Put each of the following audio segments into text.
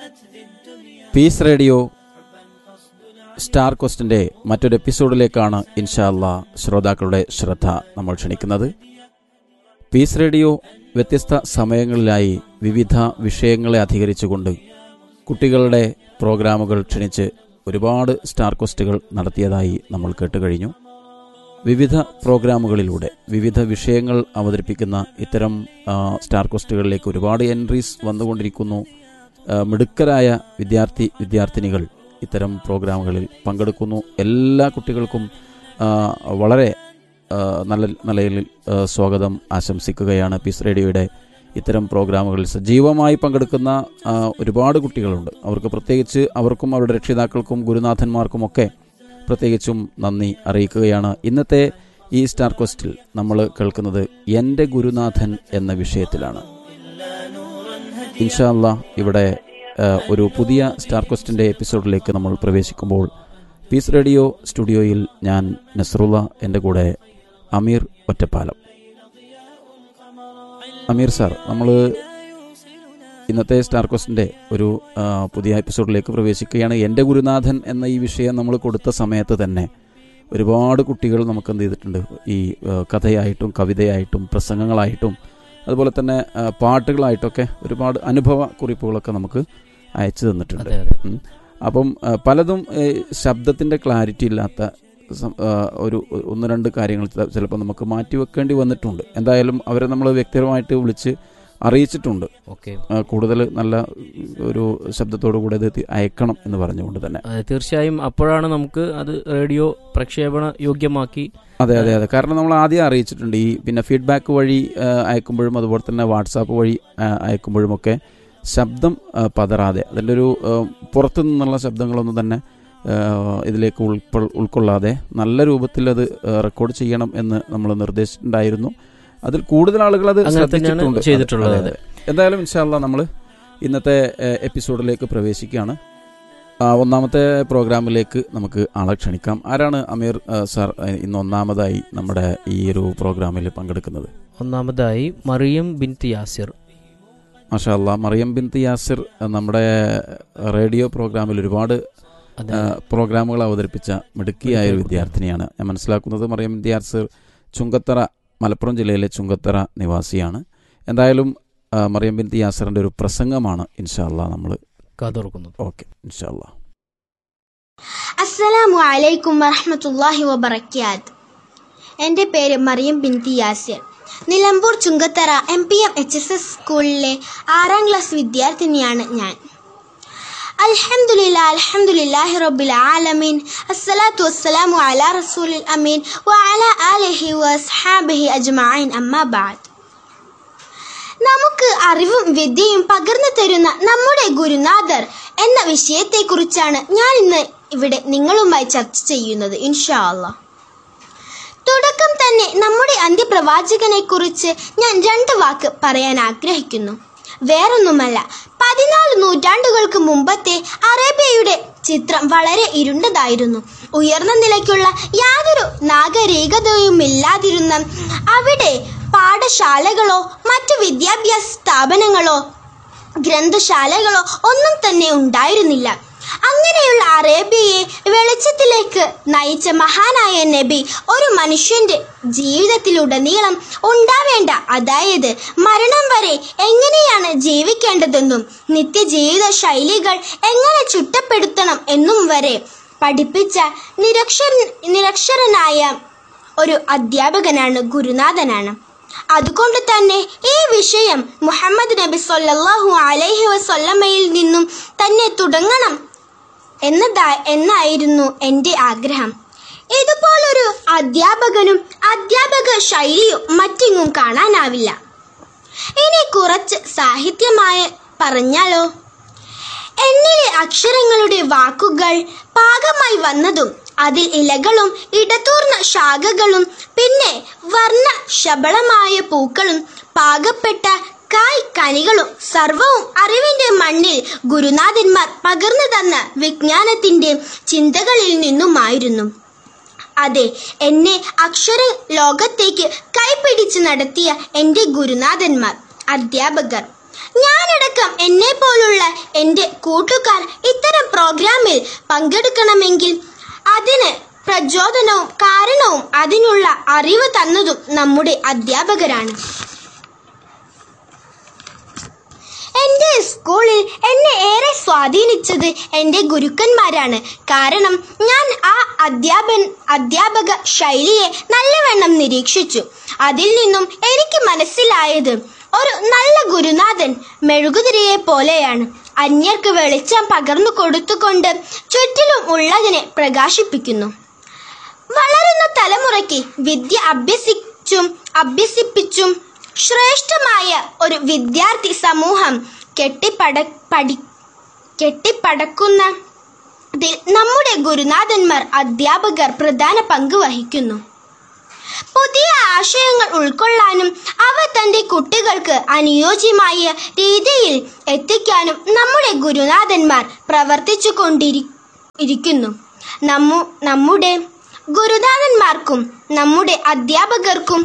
Piece radio star ക്വസ്റ്റിന്റെ മറ്റൊരു എപ്പിസോഡിലേക്കാണ് ഇൻഷാല്ല ശ്രോതാക്കളുടെ ശ്രദ്ധ നമ്മൾ ക്ഷണിക്കുന്നത് പീസ് റേഡിയോ വ്യത്യസ്ത സമയങ്ങളിലായി വിവിധ വിഷയങ്ങളെ അധികരിച്ചുകൊണ്ട് കുട്ടികളുടെ പ്രോഗ്രാമുകൾ ക്ഷണിച്ച് ഒരുപാട് സ്റ്റാർ ക്വസ്റ്റുകൾ നടത്തിയതായി നമ്മൾ കേട്ടുകഴിഞ്ഞു വിവിധ പ്രോഗ്രാമുകളിലൂടെ വിവിധ വിഷയങ്ങൾ അവതരിപ്പിക്കുന്ന ഇത്തരം ആ, സ്റ്റാർ ക്വസ്റ്റുകളിലേക്ക് ഒരുപാട് എൻട്രീസ് വന്നുകൊണ്ടിരിക്കുന്നു ആ, മിടുക്കരായ വിദ്യാർത്ഥി വിദ്യാർത്ഥിനികൾ ഇത്തരം പ്രോഗ്രാമുകളിൽ പങ്കെടുക്കുന്നു എല്ലാ കുട്ടികൾക്കും ആ, വളരെ ആ, നല്ല നിലയിൽ ആ, സ്വാഗതം ആശംസിക്കുകയാണ് പീസ് റേഡിയോയുടെ ഇത്തരം പ്രോഗ്രാമുകളിൽ സജീവമായി പങ്കെടുക്കുന്ന ആ, ഒരുപാട് കുട്ടികളുണ്ട് അവർക്ക് പ്രത്യേകിച്ച് അവർക്കും അവരുടെ രക്ഷിതാക്കൾക്കും ഗുരുനാഥന്മാർക്കുമൊക്കെ പ്രത്യേകിച്ചും നന്ദി അറിയിക്കുകയാണ് ഇന്നത്തെ ഈ സ്റ്റാർ ക്വസ്റ്റിൽ നമ്മൾ കേൾക്കുന്നത് എൻ്റെ ഗുരുനാഥൻ എന്ന വിഷയത്തിലാണ് ഇൻഷാല്ല ഇവിടെ ആ, ഒരു പുതിയ സ്റ്റാർ ക്വസ്റ്റിൻ്റെ എപ്പിസോഡിലേക്ക് നമ്മൾ പ്രവേശിക്കുമ്പോൾ പീസ് റേഡിയോ സ്റ്റുഡിയോയിൽ ഞാൻ നസറുള്ള എൻ്റെ കൂടെ അമീർ ഒറ്റപ്പാലം അമീർ സാർ നമ്മൾ ഇന്നത്തെ സ്റ്റാർ ക്വസ്റ്റിൻ്റെ ഒരു ആ, പുതിയ എപ്പിസോഡിലേക്ക് പ്രവേശിക്കുകയാണ് എൻ്റെ ഗുരുനാഥൻ എന്ന ഈ വിഷയം നമ്മൾ കൊടുത്ത സമയത്ത് തന്നെ ഒരുപാട് കുട്ടികൾ നമുക്ക് എന്ത് ചെയ്തിട്ടുണ്ട് ഈ ആ, കഥയായിട്ടും കവിതയായിട്ടും പ്രസംഗങ്ങളായിട്ടും അതുപോലെ തന്നെ ആ, പാട്ടുകളായിട്ടൊക്കെ ഒരുപാട് അനുഭവ കുറിപ്പുകളൊക്കെ നമുക്ക് അയച്ചു തന്നിട്ടുണ്ട് അതെ അതെ ഉം. അപ്പം ആ, പലതും ഏ, ശബ്ദത്തിൻ്റെ ക്ലാരിറ്റി ഇല്ലാത്ത സം- ആ, ഒരു ഒന്ന് രണ്ട് കാര്യങ്ങൾ ചി- ചിലപ്പോൾ നമുക്ക് മാറ്റി വെക്കേണ്ടി വന്നിട്ടുണ്ട് എന്തായാലും അവരെ നമ്മൾ വ്യക്തിപരമായിട്ട് വിളിച്ച് അറിയിച്ചിട്ടുണ്ട് ഓക്കെ ആ, കൂടുതൽ നല്ല ഒരു ശബ്ദത്തോടു കൂടെ ഇത് തി- അയക്കണം എന്ന് പറഞ്ഞുകൊണ്ട് തന്നെ അതെ, തീർച്ചയായും അപ്പോഴാണ് നമുക്ക് അത് റേഡിയോ പ്രക്ഷേപണ യോഗ്യമാക്കി അതെ അതെ അതെ കാരണം നമ്മൾ ആദ്യം അറിയിച്ചിട്ടുണ്ട് ഈ പിന്നെ ഫീഡ്ബാക്ക് വഴി ആ, അയക്കുമ്പോഴും അതുപോലെ തന്നെ വാട്സാപ്പ് വഴി ആ, അയക്കുമ്പോഴുമൊക്കെ ശബ്ദം ആ, പതറാതെ അതിൻ്റെ ഒരു ആ, പുറത്തു നിന്നുള്ള ശബ്ദങ്ങളൊന്നും തന്നെ ആ, ഇതിലേക്ക് ഉൾക്കൊ ഉൾക്കൊള്ളാതെ നല്ല രൂപത്തിൽ അത് ആ, റെക്കോർഡ് ചെയ്യണം എന്ന് നമ്മൾ നിർദ്ദേശിച്ചിട്ടുണ്ടായിരുന്നു അതിൽ കൂടുതൽ ആളുകൾ അത് അങ്ങനെ തന്നെയാണ് ശ്രദ്ധിച്ചിട്ടുണ്ട് ചെയ്തിട്ടുള്ളത്, അതെ, അതെ. എന്തായാലും ഇൻഷാല്ല നമ്മൾ ഇന്നത്തെ ആ, എപ്പിസോഡിലേക്ക് പ്രവേശിക്കുകയാണ് ആ, ഒന്നാമത്തെ പ്രോഗ്രാമിലേക്ക് നമുക്ക് ആളെ ക്ഷണിക്കാം ആരാണ് അമീർ ആ, സാർ ആ, ഇന്ന് ഒന്നാമതായി നമ്മുടെ ഈ ഒരു പ്രോഗ്രാമിൽ പങ്കെടുക്കുന്നത് ഒന്നാമതായി മറിയം ബിൻ യാസിർ മാഷാ അല്ലാ മറിയം ബിൻ യാസിർ ആ, നമ്മുടെ റേഡിയോ പ്രോഗ്രാമിൽ ഒരുപാട് അതെ ആ, പ്രോഗ്രാമുകൾ അവതരിപ്പിച്ച മിടുക്കിയായ ഒരു മിടുക്കിയ വിദ്യാർത്ഥിനിയാണ് ഞാൻ മനസ്സിലാക്കുന്നത് മറിയം ബിൻ യാസിർ ചുങ്കത്തറ മലപ്പുറം ജില്ലയിലെ ചുങ്കത്തറ നിവാസിയാണ് എന്തായാലും ആ, മറിയം ബിൻ യാസിറിൻ്റെ ഒരു പ്രസംഗമാണ് ഇൻഷാല്ല നമ്മൾ കാതോർക്കുന്നത് ഓക്കെ ഇൻഷാല്ല അസ്സലാമു അലൈക്കും വറഹ്മത്തുള്ളാഹി വബറക്കാത്ത് എൻ്റെ പേര് Mariyam Binti Yasir Nilambur Chungathara M P M H S S സ്കൂളിലെ ആറാം ക്ലാസ് വിദ്യാർത്ഥിനിയാണ് ഞാൻ അൽഹംദുലില്ലാ അൽഹംദുലില്ലാഹി റബ്ബിൽ ആലമീൻ അസ്സലാത്തു വസ്സലാമു അലാ റസൂലിൽ അമീൻ വഅലാ ആലിഹി വഅസ്ഹാബിഹി അജ്മഈൻ അമ്മാ ബഅദ് നമുക്ക് അറിവും വിദ്യയും പകർന്നു തരുന്ന നമ്മുടെ ഗുരുനാഥർ എന്ന വിഷയത്തെക്കുറിച്ചാണ് ഞാൻ ഇന്ന് ഇവിടെ നിങ്ങളുമായി ചർച്ച ചെയ്യുന്നത് ഇൻഷാ അല്ലാ തുടക്കം തന്നെ നമ്മുടെ അന്ത്യപ്രവാചകനെ കുറിച്ച് ഞാൻ രണ്ട് വാക്ക് പറയാൻ ആഗ്രഹിക്കുന്നു വേറൊന്നുമല്ല പതിനാല് നൂറ്റാണ്ടുകൾക്ക് മുമ്പത്തെ അറേബ്യയുടെ ചിത്രം വളരെ ഇരുണ്ടതായിരുന്നു ഉയർന്ന നിലയ്ക്കുള്ള യാതൊരു നാഗരികതയുമില്ലാതിരുന്ന അവിടെ പാഠശാലകളോ മറ്റു വിദ്യാഭ്യാസ സ്ഥാപനങ്ങളോ ഗ്രന്ഥശാലകളോ ഒന്നും തന്നെ ഉണ്ടായിരുന്നില്ല അങ്ങനെയുള്ള അറേബ്യയെ വെളിച്ചത്തിലേക്ക് നയിച്ച മഹാനായ നബി ഒരു മനുഷ്യന്റെ ജീവിതത്തിലുടനീളം ഉണ്ടാവേണ്ട അതായത് മരണം വരെ എങ്ങനെയാണ് ജീവിക്കേണ്ടതെന്നും നിത്യജീവിത ശൈലികൾ എങ്ങനെ ചുട്ടപ്പെടുത്തണം എന്നും വരെ പഠിപ്പിച്ച നിരക്ഷര നിരക്ഷരനായ ഒരു അധ്യാപകനാണ് ഗുരുനാഥനാണ് അതുകൊണ്ട് തന്നെ ഈ വിഷയം മുഹമ്മദ് നബി സല്ലല്ലാഹു അലൈഹി വസല്ലമയിൽ നിന്നും തന്നെ തുടങ്ങണം എന്നതാ എന്നായിരുന്നു എൻ്റെ ആഗ്രഹം ഇതുപോലൊരു അധ്യാപകനും അധ്യാപക ശൈലിയും മറ്റെങ്ങും കാണാനാവില്ല ഇനി കുറച്ച് സാഹിത്യമായ പറഞ്ഞാലോ എന്നിലെ അക്ഷരങ്ങളുടെ വാക്കുകൾ പാകമായി വന്നതും അതിൽ ഇലകളും ഇടതൂർന്ന ശാഖകളും പിന്നെ വർണ്ണ ശബളമായ പൂക്കളും പാകപ്പെട്ട കായ് കനികളും സർവവും അറിവിന്റെ മണ്ണിൽ ഗുരുനാഥന്മാർ പകർന്നു തന്ന വിജ്ഞാനത്തിന്റെ ചിന്തകളിൽ നിന്നുമായിരുന്നു അതെ എന്നെ അക്ഷര ലോകത്തേക്ക് കൈപിടിച്ച് നടത്തിയ എൻ്റെ ഗുരുനാഥന്മാർ അധ്യാപകർ ഞാനടക്കം എന്നെ പോലുള്ള എൻ്റെ കൂട്ടുകാർ ഇത്തരം പ്രോഗ്രാമിൽ പങ്കെടുക്കണമെങ്കിൽ അതിന് പ്രചോദനവും കാരണവും അതിനുള്ള അറിവ് തന്നതും നമ്മുടെ അധ്യാപകരാണ് എന്റെ സ്കൂളിൽ എന്നെ ഏറെ സ്വാധീനിച്ചത് എന്റെ ഗുരുക്കന്മാരാണ് കാരണം ഞാൻ ആ അധ്യാപൻ അധ്യാപക ശൈലിയെ നല്ലവണ്ണം നിരീക്ഷിച്ചു അതിൽ നിന്നും എനിക്ക് മനസ്സിലായത് ഒരു നല്ല ഗുരുനാഥൻ മെഴുകുതിരിയെ പോലെയാണ് അന്യർക്ക് വെളിച്ചം പകർന്നു കൊടുത്തുകൊണ്ട് ചുറ്റിലും ഉള്ളതിനെ പ്രകാശിപ്പിക്കുന്നു വളരുന്ന തലമുറയ്ക്ക് വിദ്യ അഭ്യസിച്ചും അഭ്യസിപ്പിച്ചും ശ്രേഷ്ഠമായ ഒരു വിദ്യാർത്ഥി സമൂഹം കെട്ടിപ്പട പടി കെട്ടിപ്പടക്കുന്നതിൽ നമ്മുടെ ഗുരുനാഥന്മാർ അധ്യാപകർ പ്രധാന പങ്ക് വഹിക്കുന്നു പുതിയ ആശയങ്ങൾ ഉൾക്കൊള്ളാനും അവ തന്റെ കുട്ടികൾക്ക് അനുയോജ്യമായ രീതിയിൽ എത്തിക്കാനും നമ്മുടെ ഗുരുനാഥന്മാർ പ്രവർത്തിച്ചു കൊണ്ടിരി ഇരിക്കുന്നു നമ്മു നമ്മുടെ ഗുരുനാഥന്മാർക്കും നമ്മുടെ അധ്യാപകർക്കും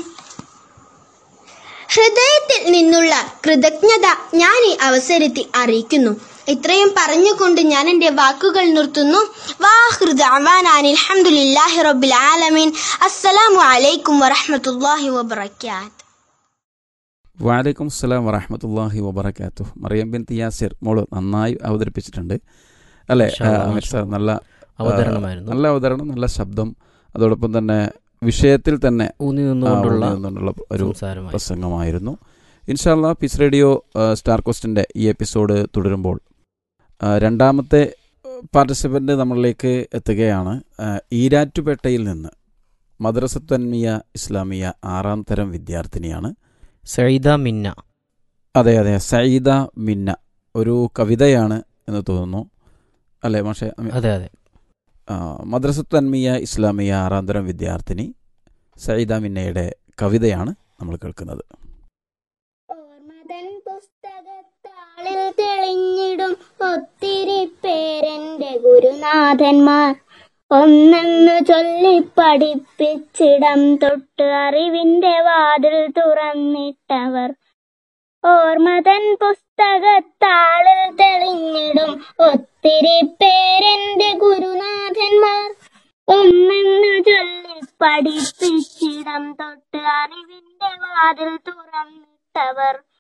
ഹൃദയത്തിൽ നിന്നുള്ള കൃതജ്ഞത ഞാൻ ഈ അവസരത്തിൽ അറിയിക്കുന്നു ഇത്രയും പറഞ്ഞുകൊണ്ട് ഞാൻ എൻ്റെ വാക്കുകൾ നിർത്തുന്നു വാഹൃദാനിൽഹമുല്ലാഹി റബ്ബിൽ ആലമീൻ അസ്സലാമു അലൈക്കും വറഹ്മത്തുള്ളാഹി വബറകാത്ത് വാലൈക്കും സ്സലാം വറഹമത്തല്ലാഹി വബർക്കാത്തു മറിയം ബിൻ യാസിർ മോള് നന്നായി അവതരിപ്പിച്ചിട്ടുണ്ട് അല്ലേ മാഷാ അല്ലാ, ആ, അമീർ സാർ നല്ല ആ, അവതരണമായിരുന്നു നല്ല അവതരണം നല്ല ശബ്ദം അതോടൊപ്പം തന്നെ വിഷയത്തിൽ തന്നെ ഊന്നി ആ, നിന്നുകൊണ്ടുള്ള ഊന്നി നിന്നുകൊണ്ടുള്ള ഒരു സംസാരമായി പ്രസംഗമായിരുന്നു ഇൻഷാല്ല പീസ് റേഡിയോ ആ, സ്റ്റാർ കോസ്റ്റിൻ്റെ ഈ എപ്പിസോഡ് തുടരുമ്പോൾ ആ, രണ്ടാമത്തെ പാർട്ടിസിപ്പൻ്റ് നമ്മളിലേക്ക് എത്തുകയാണ് ആ, ഈരാറ്റുപേട്ടയിൽ നിന്ന് മദ്രസത്തന്മിയ ഇസ്ലാമിയ ആറാം തരം വിദ്യാർത്ഥിനിയാണ് സൈദ മിന്ന അതെ അതെ സയ്യിദ മിന്ന ഒരു കവിതയാണ് എന്ന് തോന്നുന്നു അല്ലേ മാഷെ അതെ അതെ മദ്രസത്തന്മിയ ഇസ്ലാമിയ ആറാം തരം വിദ്യാർത്ഥിനി സയ്യിദ മിന്നയുടെ കവിതയാണ് നമ്മൾ കേൾക്കുന്നത് ഓർമ്മതൻ പുസ്തകത്താളിൽ തെളിഞ്ഞിടും ഒത്തിരി പേരെന്റെ ഗുരുനാഥന്മാർ ഒന്നെന്ന് ചൊല്ലി പഠിപ്പിച്ചിടം തൊട്ട് അറിവിന്റെ വാതിൽ തുറന്നിട്ടവർ ഓർമ്മതൻ പുസ്തകത്താളിൽ തെളിഞ്ഞിടും ഒത്തിരി പേരെന്റെ ഗുരുനാഥന്മാർ ഒന്നെന്ന് ചൊല്ലി പഠിപ്പിച്ചിടം തൊട്ട് അറിവിന്റെ വാതിൽ തുറന്നിട്ടവർ